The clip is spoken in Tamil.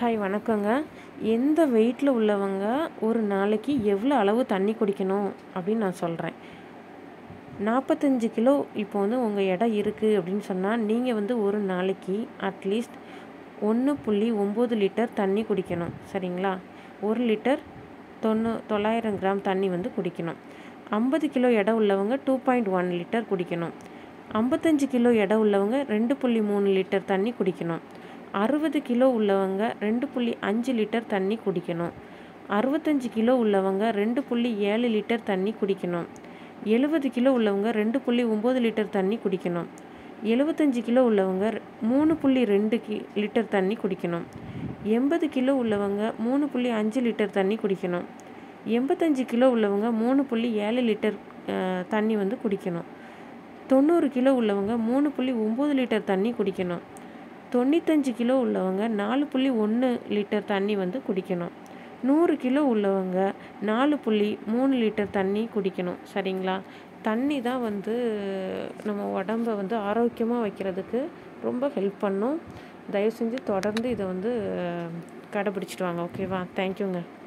ஹாய் வணக்கங்க எந்த வெயிட்டில் உள்ளவங்க ஒரு நாளைக்கு எவ்வளோ அளவு தண்ணி குடிக்கணும் அப்படின்னு நான் சொல்கிறேன் நாற்பத்தஞ்சு கிலோ இப்போ வந்து உங்கள் எடை இருக்குது அப்படின்னு சொன்னால் நீங்கள் வந்து ஒரு நாளைக்கு அட்லீஸ்ட் ஒன்று புள்ளி ஒம்பது லிட்டர் தண்ணி குடிக்கணும் சரிங்களா ஒரு லிட்டர் தொண்ணூ தொள்ளாயிரம் கிராம் தண்ணி வந்து குடிக்கணும் ஐம்பது கிலோ எடை உள்ளவங்க டூ பாயிண்ட் ஒன் லிட்டர் குடிக்கணும் ஐம்பத்தஞ்சு கிலோ எடை உள்ளவங்க ரெண்டு புள்ளி மூணு லிட்டர் தண்ணி குடிக்கணும் அறுபது கிலோ உள்ளவங்க ரெண்டு புள்ளி அஞ்சு லிட்டர் தண்ணி குடிக்கணும் அறுபத்தஞ்சு கிலோ உள்ளவங்க ரெண்டு புள்ளி ஏழு லிட்டர் தண்ணி குடிக்கணும் எழுபது கிலோ உள்ளவங்க ரெண்டு புள்ளி ஒம்பது லிட்டர் தண்ணி குடிக்கணும் எழுபத்தஞ்சு கிலோ உள்ளவங்க மூணு புள்ளி ரெண்டு கி லிட்டர் தண்ணி குடிக்கணும் எண்பது கிலோ உள்ளவங்க மூணு புள்ளி அஞ்சு லிட்டர் தண்ணி குடிக்கணும் எண்பத்தஞ்சு கிலோ உள்ளவங்க மூணு புள்ளி ஏழு லிட்டர் அஹ், தண்ணி வந்து குடிக்கணும் தொண்ணூறு கிலோ உள்ளவங்க மூணு புள்ளி ஒம்பது லிட்டர் தண்ணி குடிக்கணும் தொண்ணூத்தஞ்சு கிலோ உள்ளவங்க நாலு புள்ளி ஒன்று லிட்டர் தண்ணி வந்து குடிக்கணும் நூறு கிலோ உள்ளவங்க நாலு புள்ளி மூணு லிட்டர் தண்ணி குடிக்கணும் சரிங்களா தண்ணி தான் வந்து நம்ம உடம்ப வந்து ஆரோக்கியமாக வைக்கிறதுக்கு ரொம்ப ஹெல்ப் பண்ணும் தயவு செஞ்சு தொடர்ந்து இதை வந்து கடைப்பிடிச்சிட்டு வாங்க ஓகேவா தேங்க்யூங்க